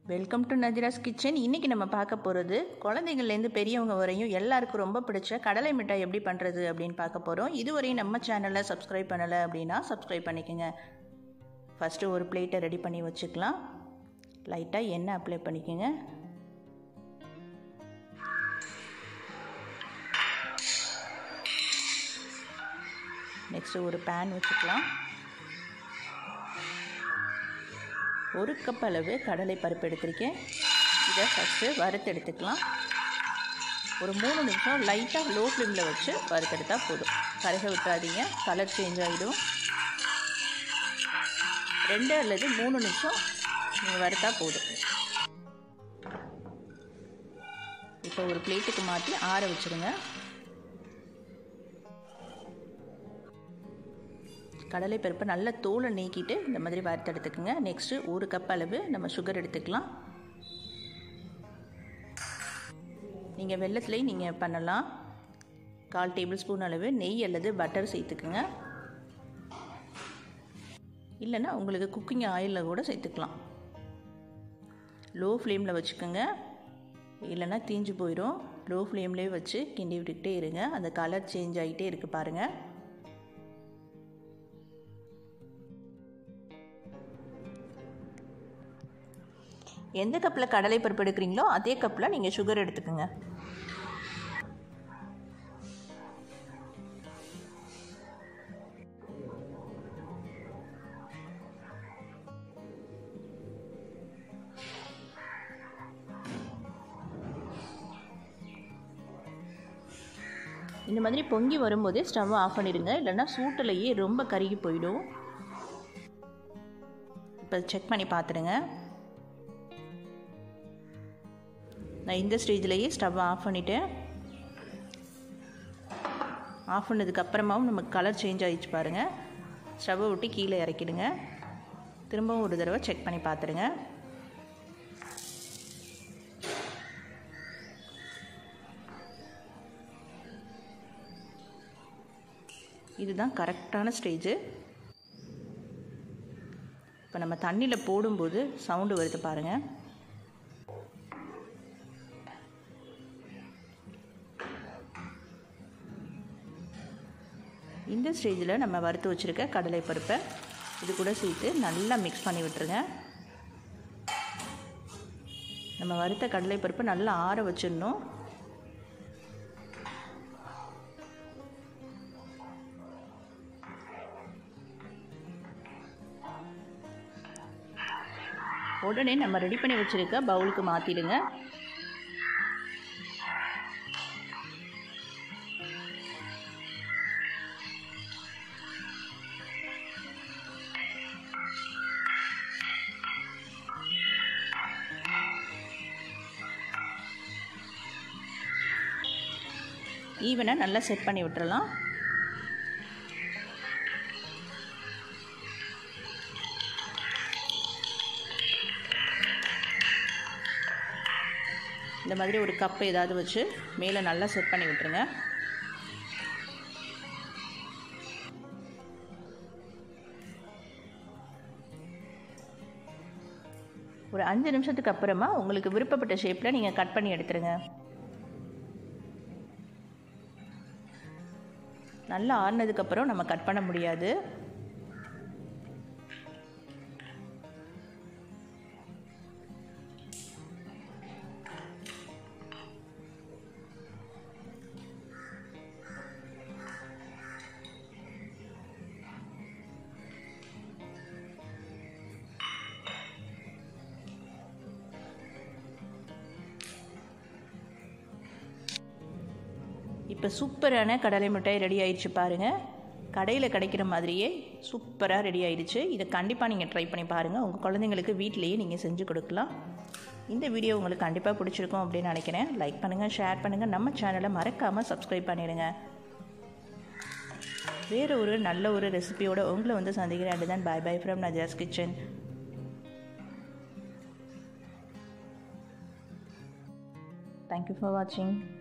welcome to நஜிராஸ் kitchen இன்றைக்கி நம்ம பார்க்க போகிறது குழந்தைங்கள்லேருந்து பெரியவங்க வரையும் எல்லாருக்கும் ரொம்ப பிடிச்ச கடலை மிட்டாய் எப்படி பண்ணுறது அப்படின்னு பார்க்க போகிறோம் இதுவரையும் நம்ம சேனலை சப்ஸ்கிரைப் பண்ணலை அப்படின்னா சப்ஸ்கிரைப் பண்ணிக்கோங்க ஃபஸ்ட்டு ஒரு பிளேட்டை ரெடி பண்ணி வச்சுக்கலாம் லைட்டாக எண்ணெய் அப்ளை பண்ணிக்கோங்க நெக்ஸ்ட்டு ஒரு பேன் வச்சுக்கலாம் ஒரு கப் அளவு கடலை பருப்பு எடுத்திருக்கேன் இதை ஃபஸ்ட்டு வறுத்து எடுத்துக்கலாம் ஒரு மூணு நிமிஷம் லைட்டாக லோ ஃப்ளேமில் வச்சு வறுத்தெடுத்தால் போதும் கருக விட்டுறாதீங்க கலர் சேஞ்ச் ஆகிடும் ரெண்டு அல்லது மூணு நிமிஷம் நீங்கள் வறுத்தா போதும் இப்போ ஒரு பிளேட்டுக்கு மாற்றி ஆற வச்சுருங்க கடலை பருப்பை நல்லா தோலை நீக்கிட்டு இந்த மாதிரி வறுத்து எடுத்துக்கோங்க நெக்ஸ்ட்டு ஒரு கப் அளவு நம்ம சுகர் எடுத்துக்கலாம் நீங்கள் வெள்ளத்துலேயும் நீங்கள் பண்ணலாம் கால் டேபிள் ஸ்பூன் அளவு நெய் அல்லது பட்டர் சேர்த்துக்குங்க இல்லைன்னா உங்களுக்கு குக்கிங் ஆயிலில் கூட சேர்த்துக்கலாம் லோ ஃப்ளேமில் வச்சுக்கோங்க இல்லைன்னா தீஞ்சு போயிடும் லோ ஃப்ளேம்லேயே வச்சு கிண்டி விட்டுக்கிட்டே இருங்க அந்த கலர் சேஞ்ச் ஆகிட்டே இருக்குது பாருங்கள் எந்த கப்பில் கடலை பருப்பு எடுக்கிறீங்களோ அதே கப்பில் நீங்கள் சுகர் எடுத்துக்கோங்க இந்த மாதிரி பொங்கி வரும்போதே ஸ்டவ் ஆஃப் பண்ணிடுங்க இல்லைன்னா சூட்டிலேயே ரொம்ப கருகி போயிடும் இப்போ செக் பண்ணி பார்த்துடுங்க நான் இந்த ஸ்டேஜ்லேயே ஸ்டவ் ஆஃப் பண்ணிவிட்டேன் ஆஃப் பண்ணதுக்கப்புறமாவும் நமக்கு கலர் சேஞ்ச் ஆகிடுச்சு பாருங்கள் ஸ்டவ்வை விட்டு கீழே இறக்கிடுங்க திரும்பவும் ஒரு தடவை செக் பண்ணி பார்த்துடுங்க இதுதான் கரெக்டான ஸ்டேஜு இப்போ நம்ம தண்ணியில் போடும்போது சவுண்டு வருது பாருங்கள் இந்த ஸ்டேஜில் நம்ம வறுத்து வச்சுருக்க கடலை பருப்பை இது கூட சேர்த்து நல்லா மிக்ஸ் பண்ணி விட்டுருங்க நம்ம வறுத்த கடலை பருப்பை நல்லா ஆற வச்சிடணும் உடனே நம்ம ரெடி பண்ணி வச்சுருக்க பவுலுக்கு மாற்றிடுங்க ஈவனாக நல்லா செட் பண்ணி விட்டுறலாம் இந்த மாதிரி ஒரு கப் ஏதாவது வச்சு மேலே நல்லா செட் பண்ணி விட்டுருங்க ஒரு அஞ்சு நிமிஷத்துக்கு அப்புறமா உங்களுக்கு விருப்பப்பட்ட ஷேப்பில் நீங்கள் கட் பண்ணி எடுத்துருங்க நல்லா ஆறுனதுக்கப்புறம் நம்ம கட் பண்ண முடியாது இப்போ சூப்பரான கடலை மிட்டாய் ரெடி ஆயிடுச்சு பாருங்கள் கடையில் கிடைக்கிற மாதிரியே சூப்பராக ரெடி ஆயிடுச்சு இதை கண்டிப்பாக நீங்கள் ட்ரை பண்ணி பாருங்கள் உங்கள் குழந்தைங்களுக்கு வீட்டிலையே நீங்கள் செஞ்சு கொடுக்கலாம் இந்த வீடியோ உங்களுக்கு கண்டிப்பாக பிடிச்சிருக்கும் அப்படின்னு நினைக்கிறேன் லைக் பண்ணுங்கள் ஷேர் பண்ணுங்கள் நம்ம சேனலை மறக்காமல் சப்ஸ்கிரைப் பண்ணிடுங்க வேறு ஒரு நல்ல ஒரு ரெசிபியோட உங்களை வந்து சந்திக்கிறேன் அதுதான் பாய் பாய் ஃப்ரம் நஜாஸ் கிச்சன் தேங்க்யூ ஃபார் வாட்சிங்